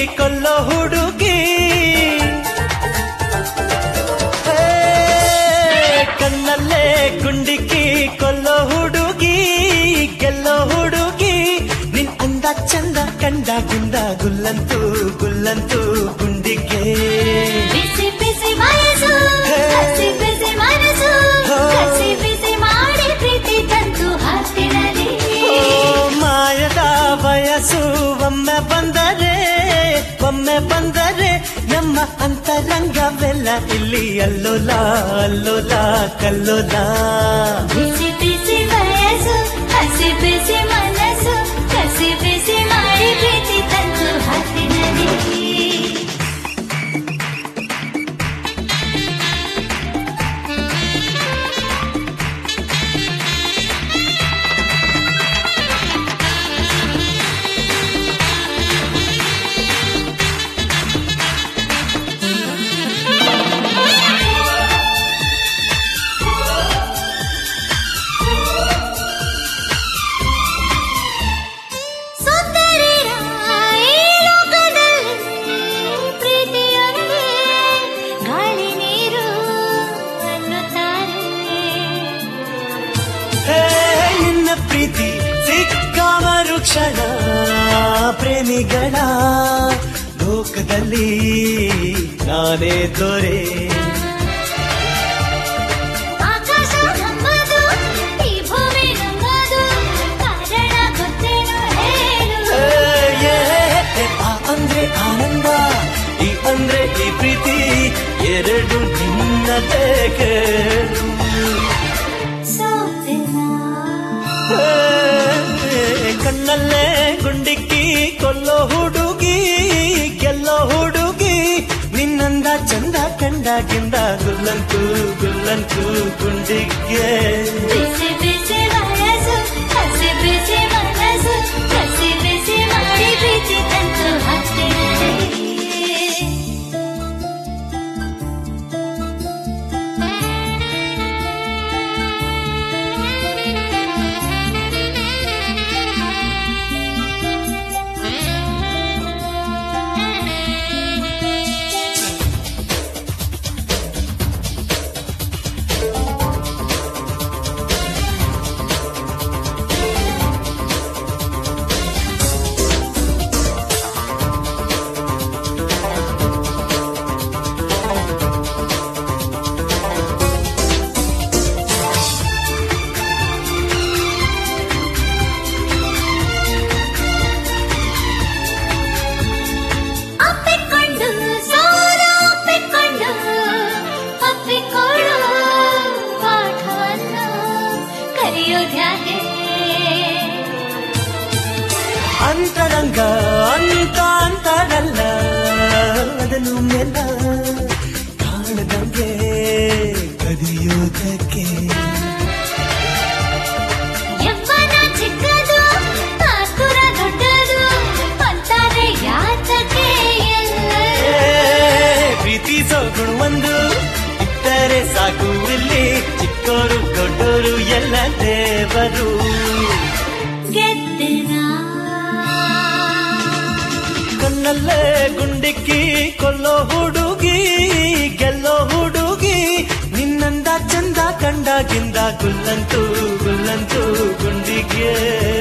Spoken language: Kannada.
ಕೊಲ್ಲೋ ಹುಡುಗಿ ಹೇ, ಕಣ್ಣಲ್ಲೇ ಗುಂಡಿಕ್ಕಿ ಕೊಲ್ಲೋ ಹುಡುಗಿ ಗೆಲ್ಲೋ ಹುಡುಗಿ ನಿನ್ ಅಂದ ಚಂದ ಕಂಡಾಗಿಂದ ಗುಲ್ಲಂತೂ ಗುಲ್ಲಂತೂ ಗುಂಡಿಗೆ ಬಿಸಿ ಬಿಸಿ ವಯಸ್ಸು ಹಸಿ ಬಿಸಿ ಮನಸ್ಸು ಕಸಿ ಬಿಸಿ ಮಾಡಿ ಪ್ರೀತಿ ತಂತು ಹತ್ತಿರಲಿ ಓ ಮಾಯದ ವಯಸ್ಸು ಒಮ್ಮೆ ಬಂದರೆ ಒಮ್ಮೆ ಬಂದರೆ ನಮ್ಮ ಅಂತರಂಗವೆಲ್ಲ ಇಲ್ಲಿ ಅಲ್ಲೋಲ ಅಲ್ಲೋಲ ಕಲ್ಲೋಲ ಬಿಸಿ ಬಿಸಿ ವಯಸ್ಸು ಹಸಿ ಬಿಸಿ ಮನಸ್ಸು ಕಸಿ ಬಿಸಿ ಮಾಡಿ ಪ್ರೀತಿ ತಂತು ಹತ್ತಿರಲಿ ಸುಂದರಿರ ಈ ಲೋಕದಲ್ಲಿ ಪ್ರೀತಿಯೊಂದೇ ಗಾಳಿ ನೀರು ಅನ್ನುತ್ತಾರೆ ಹೇ ನಿನ್ನ ಪ್ರೀತಿ ಸಿಕ್ಕಾವರು ಕ್ಷಣ ಪ್ರೇಮಿಗಳ ಲೋಕದಲ್ಲಿ ನಾನೇ ದೊರೆ ಆಕಾಶ ನಮ್ಮದು ಈ ಭೂಮಿ ನಮ್ಮದು ಕಾರಣ ಗೊತ್ತೇನು ಹೇಳು ಏ, ಏ, ಆ ಅಂದ್ರೆ ಆನಂದ ಈ ಅಂದ್ರೆ ಈ ಪ್ರೀತಿ ಎರಡು ನಿನ್ನದೇ ಕೇಳು ಸೋತೆನಾ ಏ, ಕಣ್ಣಲ್ಲೇ ಗುಂಡಿಕ್ಕಿ ಕೊಲ್ಲೋ ಹುಡುಗಿ ಗೆಲ್ಲೋ ಹುಡುಗಿ ನಿನ್ನಂದ ಚಂದ ಕಂಡಾಗಿಂದ ಗುಲ್ಲಂತೂ ಗುಲ್ಲಂತೂ ಗುಂಡಿಗೆ ಬಿಸಿ ಬಿಸಿ ವಯಸ್ಸು ಹಸಿ ಬಿಸಿ ಮನಸ್ಸು ಕಸಿ ಬಿಸಿ ಮಾಡಿ ಪ್ರೀತಿ ತಂತು ಹತ್ತಿರಲಿ ಅಪ್ಪಿಕೊಂಡು ಸೋಲು ಅಪ್ಪಿಕೊಂಡು ಅಪ್ಪಿಕೊಳ್ಳು ಪಾಠವನ್ನು ಕರೆಯೋದ್ಯಾಕೆ ಅಂತರಂಗ ಅಂತ ಅಂತಾರಲ್ಲ ಅದನ್ನು ಮೆಲ್ಲ ಕಾಣದಂಗೆ ಕದಿಯೋದಕ್ಕೆ ಯವ್ವನ ಚಿಕ್ಕದು ಆತುರ ದೊಡ್ಡದು ಅಂತಾರೆ ಯಾತಕ್ಕೆ ಎಲ್ಲ ಏ, ಪ್ರೀತಿಸೋ ಗುಣವೊಂದು ಇಟ್ಟರೆ ಸಾಕು ಇಲ್ಲಿ ಚಿಕ್ಕೋರು ದೊಡ್ಡೋರು ಎಲ್ಲ ದೇವರು ಗೆದ್ದೆನಾ ಕಣ್ಣಲ್ಲೇ ಗುಂಡಿಕ್ಕಿ ಕೊಲ್ಲೋ ಹುಡುಗಿ ಗೆಲ್ಲೋ ಹುಡುಗಿ ನಿನ್ನಂದ ಚಂದ ಕಂಡಾಗಿಂದ ಗುಲ್ಲಂತೂ ಗುಲ್ಲಂತೂ ಗುಂಡಿಗೆ